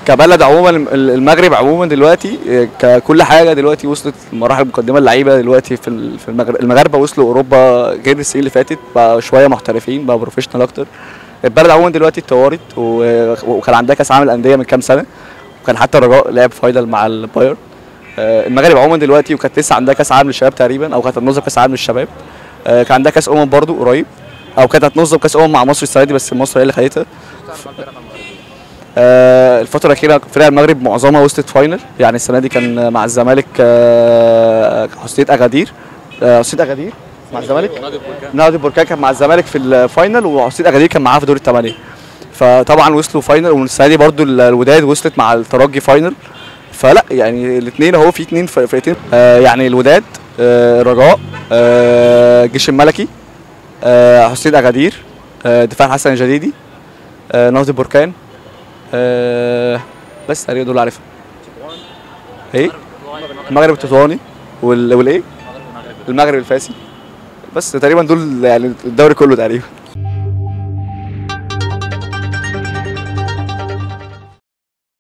كبلد عموما ال- المغرب عموما دلوقتي آه، ككل حاجه دلوقتي وصلت المراحل المقدمه اللعيبه دلوقتي في ال- في المغرب المغاربه وصلوا اوروبا غير السنين اللي فاتت بقى شويه محترفين بقى بروفيشنال اكتر البلد عموما دلوقتي اتطورت و- وكان عندها كاس عالم الانديه من كام سنه وكان حتى الرجاء لعب فاينل مع البايرن آه، المغرب عموما دلوقتي وكانت لسه عندها كاس عالم للشباب تقريبا او كانت هتنظم كاس عالم للشباب آه، كان عندها كاس امم برضو قريب او كانت هتنظم كاس امم مع مصر السنه دي بس مصر هي اللي خدتها آه، الفترة الأخيرة فرق المغرب معظمها وصلت فاينل يعني السنة دي كان مع الزمالك آه، حسنية أغادير آه، حسنية أغادير مع الزمالك نادي بركان كان مع الزمالك في الفاينل وحسنية أغادير كان معاها في دور الثمانية فطبعا وصلوا فاينل والسنة دي برضو ال- الوداد وصلت مع الترجي فاينل فلا يعني الاثنين اهو في اثنين فرقتين آه، يعني الوداد آه، الرجاء آه، الجيش الملكي آه، حسنية أغادير آه، دفاع حسن الجديدي آه، نادي بركان آه بس تقريبا دول عارفهم ايه المغرب التطواني وال... والايه المغرب الفاسي بس تقريبا دول يعني الدوري كله تقريبا